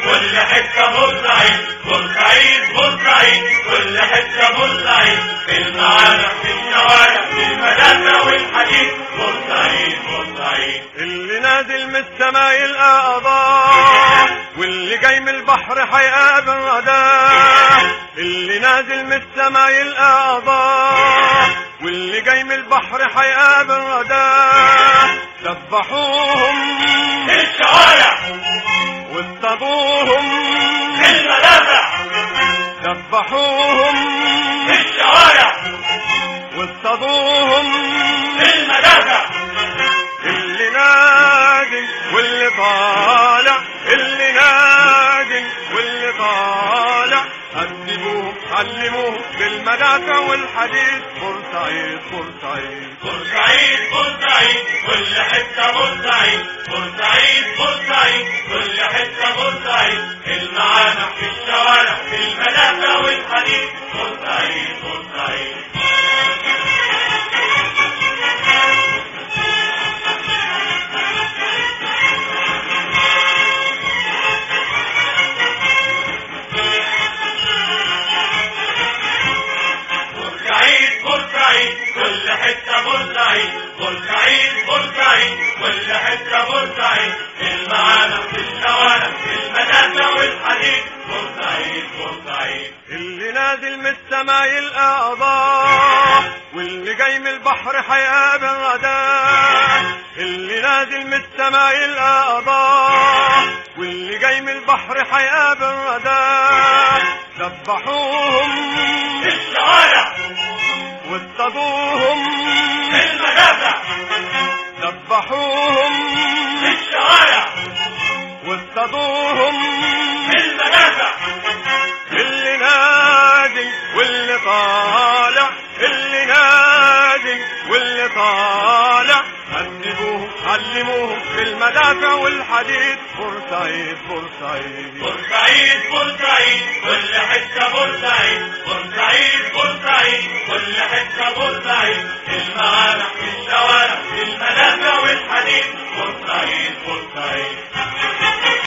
كل حتة بورسعيد بورسعيد بورسعيد كل حتة بورسعيد في المعارف في الشوارع في المدافع والحديد بورسعيد بورسعيد اللي نازل من السماء يلقى قضاء واللي جاي من البحر هيقابل غداء اللي نازل من السماء يلقى قضاء واللي جاي من البحر هيقابل غداء سبحوهم في الشوارع واصطادوهم في المدافع سبحوهم في الشوارع واصطادوهم في المدافع اللي نادي واللي طالع اللي نادي واللي طالع أدبوه علموه بالمدافع والحديد بورسعيد بورسعيد بورسعيد بورسعيد كل حتة بورسعيد بورسعيد بورسعيد كل حتة بورسعيد المعانع في الشوارع في المدافع والحديد بورسعيد بورسعيد بورسعيد بورسعيد كل حتة بورسعيد بورسعيد بورسعيد كل حتة بورسعيد المعانع في الشوارع في المدافع والحديد بورسعيد بورسعيد اللي نازل من السما يلقى قضاء واللي جاي من البحر هيقابل غداء اللي نازل من السما يلقى قضاء واللي جاي من البحر هيقابل غداء سبحوهم في الشوارع واصطادوهم في المدافع سبحوهم في الشوارع واصطادوهم في المدافع اللي نادي واللي طالع اللي نادي واللي طالع أدبوه علموه بالمدافع والحديد بورسعيد بورسعيد بورسعيد بورسعيد كل حتة بورسعيد بورسعيد بورسعيد كل حتة بورسعيد المعانع في الشوارع في المدافع